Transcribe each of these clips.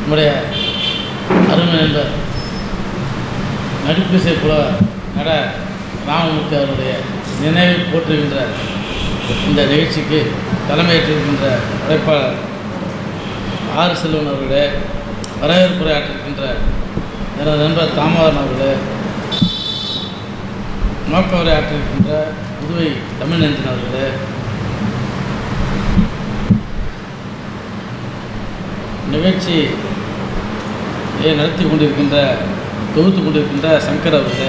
நம்முடைய அருமை நண்பர் நடிப்பிசை புலவர் நட ராமமூர்த்தி அவருடைய நினைவை போற்றுகின்ற இந்த நிகழ்ச்சிக்கு தலைமையேற்றிருக்கின்ற படைப்பாளர் ஆர் செல்வன் அவர்களே வரவேற்புரையாற்றிருக்கின்ற எனது நண்பர் தாமோதரன் அவர்களே நோக்க உரையாற்றிருக்கின்ற புதுவை தமிழ்நெஞ்சன் அவர்களே நிகழ்ச்சி நடத்தி கொண்டிருக்கின்ற தொகுத்து கொண்டிருக்கின்ற சங்கர் அவர்களே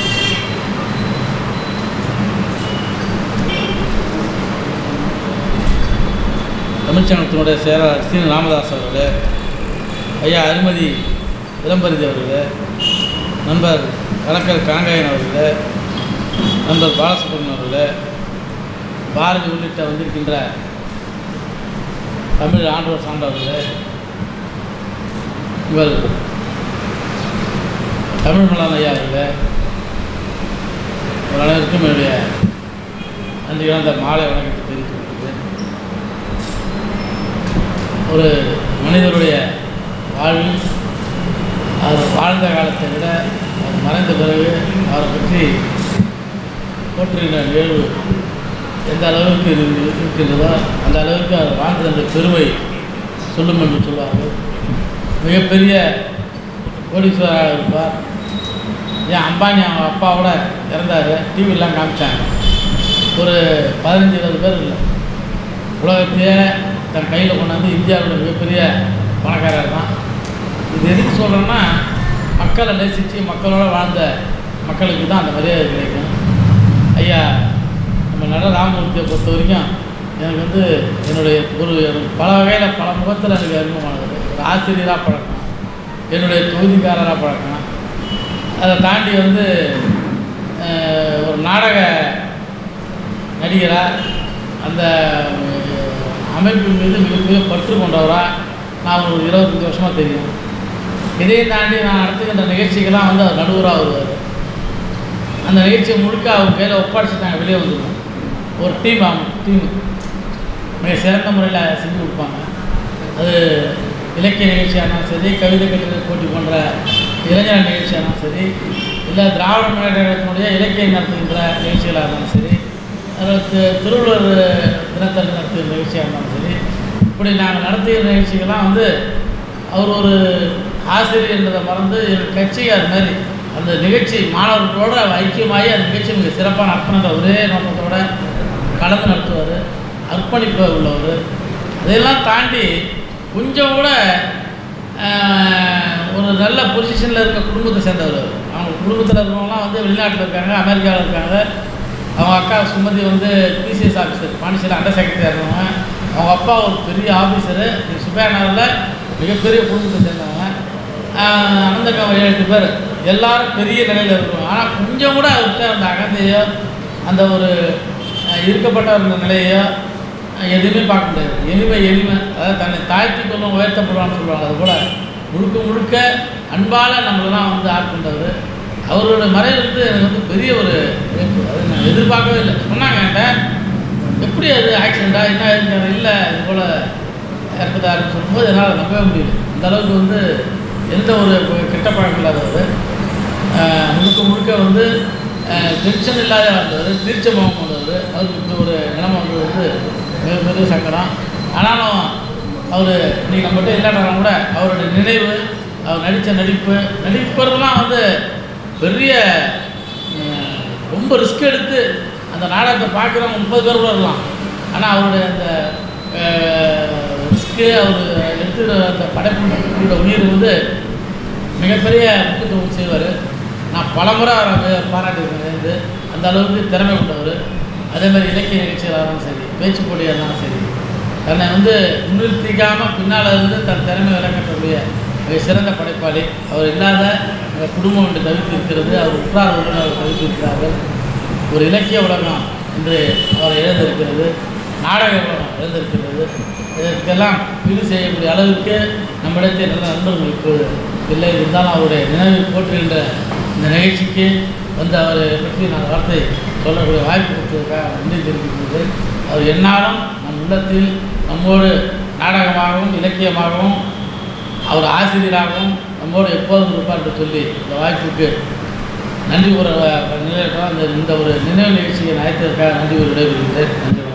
தமிழ்ச்சங்கத்தினுடைய செயலாளர் சீன ராமதாஸ் அவர்களே ஐயா அருமதி இளம்பரிதி அவர்களே நண்பர் கலக்கல் காங்காயன் அவர்களே நண்பர் பாலசுப்ரமணியன் அவர்களே பாரதி உள்ளிட்ட வந்திருக்கின்ற தமிழ் ஆண்டவர் சான்றவர்களே உங்கள் தமிழ் மலான் ஐயா அவர்களே ஒரு அனைவருக்கும் என்னுடைய நன்றி கலந்த மாலை வணக்கத்தை தெரிவித்துக் கொள்கிறேன் ஒரு மனிதருடைய வாழ்வில் அவர் வாழ்ந்த காலத்தை விட அவர் மறைந்த பிறகு அவரை பற்றி போற்றுகின்ற நிகழ்வு எந்த அளவுக்கு இரு- இருக்கின்றதோ அந்த அளவுக்கு அவர் வாழ்ந்த பெருமை சொல்லும் என்று சொல்வார்கள் மிகப்பெரிய கோடீஸ்வரராக இருப்பார் ஏன் அம்பானி அவங்க அப்பாவோட இறந்தார் டிவிலாம் காமிச்சாங்க ஒரு பதினஞ்சு இருபது பேர் இல்லை உலகத்தையே தன் கையில் கொண்டாந்து இந்தியாவோட மிகப்பெரிய பணக்காரர் தான் இது எதுக்கு சொல்கிறேன்னா மக்களை நேசித்து மக்களோட வாழ்ந்த மக்களுக்கு தான் அந்த மரியாதை கிடைக்கும் ஐயா நம்ம நட ராமமூர்த்தியை பொறுத்த வரைக்கும் எனக்கு வந்து என்னுடைய ஒரு எனக்கு பல வகையில் பல முகத்தில் எனக்கு அறிமுகமானது ஒரு ஆசிரியராக பழக்கம் என்னுடைய தொகுதிக்காரராக பழக்கம் அதை தாண்டி வந்து அஹ், ஒரு நாடக நடிகராக அந்த அஹ், அமைப்பின் மீது மிகப்பெரிய பற்று கொண்டவராக நான் ஒரு இருபத்தஞ்சி வருஷமாக தெரியும் இதையும் தாண்டி நான் நடத்துகின்ற நிகழ்ச்சிக்கெல்லாம் வந்து அவர் நடுவராக வருவார் அந்த நிகழ்ச்சியை முழுக்க அவர் கையில் ஒப்படைச்சிட்டு நாங்கள் வெளியே வந்துடுவோம் ஒரு டீம் ஆகும் டீம் மிக சிறந்த முறையில் செஞ்சு கொடுப்பாங்க அது இலக்கிய நிகழ்ச்சியாக இருந்தாலும் சரி கவிதை கட்டுரை போட்டி போன்ற இளைஞர் நிகழ்ச்சியானாலும் சரி இல்லை திராவிட முன்னேற்ற கழகத்தினுடைய இலக்கியம் நடத்துகின்ற நிகழ்ச்சிகளாக இருந்தாலும் சரி அல்லது தி- திருவள்ளுவர் தினத்தன்று நடத்துகிற நிகழ்ச்சியாக இருந்தாலும் சரி இப்படி நாங்கள் நடத்துகிற நிகழ்ச்சிகள்லாம் வந்து அவர் ஒரு ஆசிரியர் என்றதை மறந்து எங்கள் கட்சியார் மாதிரி அந்த நிகழ்ச்சி மாணவர்களோட ஐக்கியமாகி அந்த நிகழ்ச்சி மிக சிறப்பாக நடத்தணுன்ற ஒரே நோக்கத்தோட கலந்து நடத்துவார் அர்ப்பணிப்பு உள்ளவர் அதையெல்லாம் தாண்டி கொஞ்சம் கூட ஆஹ், ஒரு நல்ல பொசிஷனில் இருக்க குடும்பத்தை சேர்ந்தவர் அவர். அவங்க குடும்பத்தில் இருக்கிறவங்களாம் வந்து வெளிநாட்டில் இருக்காங்க அமெரிக்காவில் இருக்காங்க அவங்க அக்கா சுமதி வந்து பிசிஎஸ் ஆஃபீஸர் பாண்டிச்சேரி அண்டர் செக்ரட்டரியாக இருந்தவங்க அவங்க அப்பா ஒரு பெரிய ஆஃபீஸரு சுப்பையா நகரில் மிகப்பெரிய குடும்பத்தை சேர்ந்தவங்க ஆஹ், அனந்தக்கம் ஏழு எட்டு பேர் எல்லாரும் பெரிய நிலையில் இருக்கிறோம் ஆனால் கொஞ்சம் கூட அவர்கிட்ட அந்த அகந்தையோ அந்த ஒரு அஹ், இருக்கப்பட்ட நிலையோ அஹ், எதுவுமே பார்க்க முடியாது எளிமை எளிமை அதாவது தன்னை தாழ்த்தி கொள்ளும் உயர்த்தப்படுவான்னு சொல்லுவாங்க அது போல் முழுக்க முழுக்க அன்பால் நம்மளெல்லாம் வந்து ஆட்கொண்டவர் அவரோட மறைவு வந்து எனக்கு வந்து பெரிய ஒரு இழப்பு. அது நான் எதிர்பார்க்கவே இல்லை சொன்னாங்க என்கிட்ட எப்படி அது ஆக்சிடெண்ட்டா என்ன ஆயிருக்காரு இல்லை இது போல் இறந்துட்டாருன்னு சொல்லும்போது என்னால் நம்பவே முடியல இந்த அளவுக்கு வந்து எந்த ஒரு கெட்ட பழக்கம் இல்லாதவர் ஆஹ் முழுக்க முழுக்க வந்து டென்ஷன் இல்லாத வந்தவர் தீர்ச்ச முகம் வந்தவர் அவருக்கு இப்படி ஒரு நிலைமை வந்தது வந்து மிகப்பெரிய சங்கடம் ஆனாலும் அவர் இன்னைக்கு நம்மகிட்ட இல்லாட்டாலும் கூட அவருடைய நினைவு அவர் நடித்த நடிப்பு நடிப்பதெல்லாம் வந்து பெரிய ஆஹ் ரொம்ப ரிஸ்க் எடுத்து அந்த நாடகத்தை பார்க்குறவங்க முப்பது பேர் கூட இருக்கலாம் ஆனால் அவருடைய அந்த ரிஸ்க்கு அவர் எடுத்து அந்த படைப்பு உயிர் வந்து மிகப்பெரிய முக்கியத்துவம் செய்வார் நான் பலமுறை அவரை வந்து பாராட்டியிருக்கேன் வந்து அந்த அளவுக்கு திறமை கொண்டவர் அதே மாதிரி இலக்கிய நிகழ்ச்சிகளாக இருந்தாலும் சரி பேச்சு போட்டியாக இருந்தாலும் சரி தன்னை வந்து முன்னிறுத்திக்காமல் பின்னால் இருந்து தன் திறமை விளக்கக்கூடிய மிக சிறந்த படைப்பாளி அவர் இல்லாத எங்கள் குடும்பம் என்று தவிர்த்து இருக்கிறது அவர் உற்றார் உறவினர் தவிர்த்து இருக்கிறார்கள் ஒரு இலக்கிய உலகம் என்று அவர் எழுந்திருக்கிறது நாடக உலகம் எழுந்திருக்கிறது இதற்கெல்லாம் ஈடு செய்யக்கூடிய அளவுக்கு நம்மிடத்தில் நல்ல நண்பர்கள் இப்போது இல்லை இருந்தாலும் அவருடைய நினைவை போற்றுகின்ற இந்த நிகழ்ச்சிக்கு வந்து அவரை பற்றி நான் வார்த்தை சொல்லக்கூடிய வாய்ப்பு கொடுத்ததுக்காக நன்றி தெரிவிக்கிறது அவர் என்னாலும் நம் உள்ளத்தில் நம்மோடு நாடகமாகவும் இலக்கியமாகவும் அவர் ஆசிரியராகவும் நம்மோடு எப்போதும் இருப்பார் என்று சொல்லி இந்த வாய்ப்புக்கு நன்றி கூற நிலையிட்டோம் அந்த இந்த ஒரு நினைவு நிகழ்ச்சியை நடத்தியதற்காக நன்றி கூறி விடைபெறுகிறேன் நன்றி